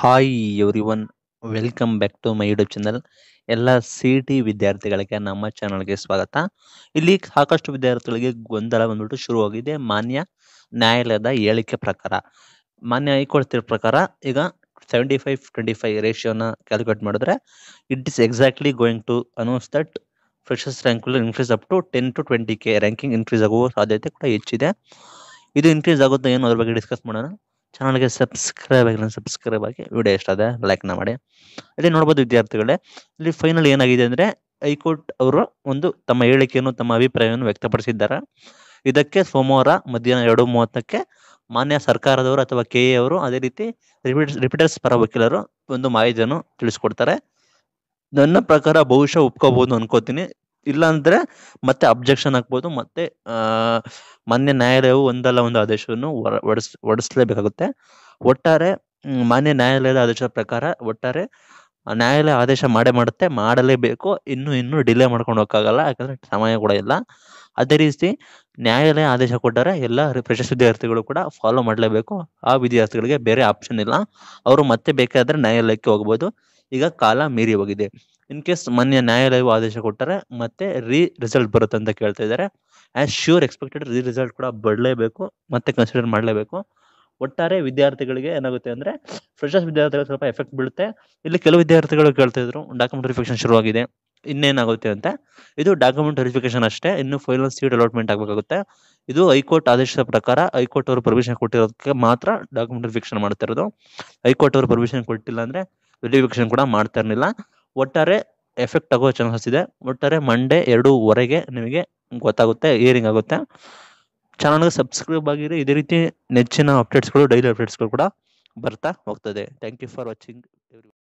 hi everyone welcome back to my YouTube channel ಎಲ್ಲ C T ವಿದ್ಯಾರ್ಥಿಗಳಿಗೆ ನಮ್ಮ ಚಾನಲ್ಗೆ ಸ್ವಾಗತ ಇಲ್ಲಿ ಸಾಕಷ್ಟು ವಿದ್ಯಾರ್ಥಿಗಳಿಗೆ ಗೊಂದಲ ಬಂದ್ಬಿಟ್ಟು ಶುರುವಾಗಿದೆ ಮಾನ್ಯ ನ್ಯಾಯಾಲಯದ ಹೇಳಿಕೆ ಪ್ರಕಾರ ಮಾನ್ಯ ಹೈಕೋರ್ಟ್ ತೀರ್ಪು ಪ್ರಕಾರ ಈಗ ಸೆವೆಂಟಿ ಫೈವ್ ಟ್ವೆಂಟಿ ಫೈವ್ ರೇಷಿಯೋನ ಕ್ಯಾಲ್ಕುಲೇಟ್ ಮಾಡಿದ್ರೆ it is exactly going to announce that freshers rank will increase up to ten to twenty K ranking increase ಆಗುವ ಸಾಧ್ಯತೆ ಕೂಡ ಹೆಚ್ಚಿದೆ ಇದು ಇನ್ಕ್ರೀಸ್ ಆಗುತ್ತೆ ಏನು ಅದ್ರ ಬಗ್ಗೆ ಡಿಸ್ಕಸ್ ಮಾಡೋಣ ಚಾನಲ್ಗೆ ಸಬ್ಸ್ಕ್ರೈಬ್ ಆಗಿಲ್ಲ ಸಬ್ಸ್ಕ್ರೈಬ್ ಆಗಿ ವಿಡಿಯೋ ಇಷ್ಟ ಅದೇ ಲೈಕ್ನ ಮಾಡಿ ಅದೇ ನೋಡ್ಬೋದು ವಿದ್ಯಾರ್ಥಿಗಳೇ ಇಲ್ಲಿ ಫೈನಲ್ ಏನಾಗಿದೆ ಅಂದರೆ ಹೈಕೋರ್ಟ್ ಅವರು ಒಂದು ತಮ್ಮ ಹೇಳಿಕೆಯನ್ನು ತಮ್ಮ ಅಭಿಪ್ರಾಯವನ್ನು ವ್ಯಕ್ತಪಡಿಸಿದ್ದಾರೆ ಇದಕ್ಕೆ ಸೋಮವಾರ ಮಧ್ಯಾಹ್ನ ಎರಡು ಮೂವತ್ತಕ್ಕೆ ಮಾನ್ಯ ಸರ್ಕಾರದವರು ಅಥವಾ ಕೆ ಎ ಅವರು ಅದೇ ರೀತಿ ರಿಪಿಟರ್ಸ್ ಪರ ವಕೀಲರು ಒಂದು ಮಾಹಿತಿಯನ್ನು ತಿಳಿಸ್ಕೊಡ್ತಾರೆ ನನ್ನ ಪ್ರಕಾರ ಬಹುಶಃ ಒಪ್ಕೋಬಹುದು ಅನ್ಕೋತೀನಿ ಇಲ್ಲ ಅಂದ್ರೆ ಮತ್ತೆ ಅಬ್ಜೆಕ್ಷನ್ ಹಾಕ್ಬೋದು ಮತ್ತೆ ಆ ಮಾನ್ಯ ನ್ಯಾಯಾಲಯವು ಒಂದಲ್ಲ ಒಂದು ಆದೇಶವನ್ನು ಹೊರ ಹೊರಡಿಸ್ ಹೊರಡಿಸ್ಲೇಬೇಕಾಗುತ್ತೆ ಒಟ್ಟಾರೆ ಮ್, ಮಾನ್ಯ ನ್ಯಾಯಾಲಯದ ಆದೇಶದ ಪ್ರಕಾರ ಒಟ್ಟಾರೆ ಆ ನ್ಯಾಯಾಲಯ ಆದೇಶ ಮಾಡೇ ಮಾಡುತ್ತೆ ಮಾಡಲೇಬೇಕು ಇನ್ನು ಇನ್ನು ಡಿಲೇ ಮಾಡ್ಕೊಂಡು ಹೋಗಕ್ಕಾಗಲ್ಲ ಯಾಕಂದ್ರೆ ಸಮಯ ಕೂಡ ಇಲ್ಲ ಅದೇ ರೀತಿ ನ್ಯಾಯಾಲಯ ಆದೇಶ ಕೊಟ್ಟರೆ ಎಲ್ಲ ಫ್ರೆಶರ್ಸ್ ವಿದ್ಯಾರ್ಥಿಗಳು ಕೂಡ ಫಾಲೋ ಮಾಡಲೇಬೇಕು ಆ ವಿದ್ಯಾರ್ಥಿಗಳಿಗೆ ಬೇರೆ ಆಪ್ಷನ್ ಇಲ್ಲ ಅವರು ಮತ್ತೆ ಬೇಕಾದ್ರೆ ನ್ಯಾಯಾಲಯಕ್ಕೆ ಹೋಗ್ಬೋದು ಈಗ ಕಾಲ ಮೀರಿ ಹೋಗಿದೆ ಇನ್ ಕೇಸ್ ಮಾನ್ಯ ನ್ಯಾಯಾಲಯವು ಆದೇಶ ಕೊಟ್ಟರೆ ಮತ್ತೆ ರೀ ರಿಸಲ್ಟ್ ಬರುತ್ತೆ ಅಂತ ಕೇಳ್ತಾ ಇದ್ದಾರೆ as sure expected re result ಕೂಡ ಬರಲೇಬೇಕು ಮತ್ತೆ ಕನ್ಸಿಡರ್ ಮಾಡಲೇಬೇಕು ಒಟ್ಟಾರೆ ವಿದ್ಯಾರ್ಥಿಗಳಿಗೆ ಏನಾಗುತ್ತೆ ಅಂದ್ರೆ ಫ್ರೆಶರ್ಸ್ ವಿದ್ಯಾರ್ಥಿಗಳು ಸ್ವಲ್ಪ ಎಫೆಕ್ಟ್ ಬೀಳುತ್ತೆ ಇಲ್ಲಿ ಕೆಲವು ವಿದ್ಯಾರ್ಥಿಗಳು ಕೇಳ್ತಾ ಇದ್ರು ಡಾಕ್ಯುಮೆಂಟ್ ವೆರಿಫಿಕೇಶನ್ ಶುರುವಾಗಿದೆ ಇನ್ನೇನಾಗುತ್ತೆ ಅಂತ ಇದು ಡಾಕ್ಯುಮೆಂಟ್ ವೆರಿಫಿಕೇಶನ್ ಅಷ್ಟೇ ಇನ್ನು ಫೈನಲ್ ಸೀಟ್ ಅಲಾಟ್ಮೆಂಟ್ ಆಗಬೇಕಾಗುತ್ತೆ ಇದು ಹೈಕೋರ್ಟ್ ಆದೇಶದ ಪ್ರಕಾರ ಹೈಕೋರ್ಟ್ ಅವರು ಪರ್ಮಿಷನ್ ಕೊಟ್ಟಿರೋದಕ್ಕೆ ಮಾತ್ರ ಡಾಕ್ಯುಮೆಂಟ್ ವೆರಿಫಿಕೇಶನ್ ಮಾಡ್ತಾ ಇರೋದು ಹೈಕೋರ್ಟ್ ಅವರು ಪರ್ಮಿಷನ್ ಕೊಟ್ಟಿಲ್ಲ ಅಂದ್ರೆ ವೆರಿಫಿಕೇಶನ್ ಕೂಡ ಮಾಡ್ತಾ ಇರಲಿಲ್ಲ ಒಟ್ಟಾರೆ ಎಫೆಕ್ಟ್ ಆಗೋ ಚಾನ್ಸಸ್ ಇದೆ ಒಟ್ಟಾರೆ ಮಂಡೇ ಎರಡೂವರೆಗೆ ನಿಮಗೆ ಗೊತ್ತಾಗುತ್ತೆ ಹಿಯರಿಂಗ್ ಆಗುತ್ತೆ ಚಾನಲ್ಗೆ ಸಬ್ಸ್ಕ್ರೈಬ್ ಆಗಿರಿ ಇದೇ ರೀತಿ ನೆಚ್ಚಿನ ಅಪ್ಡೇಟ್ಸ್ಗಳು ಡೈಲಿ ಅಪ್ಡೇಟ್ಸ್ಗಳು ಕೂಡ ಬರ್ತಾ ಹೋಗ್ತದೆ ಥ್ಯಾಂಕ್ ಯು ಫಾರ್ ವಾಚಿಂಗ್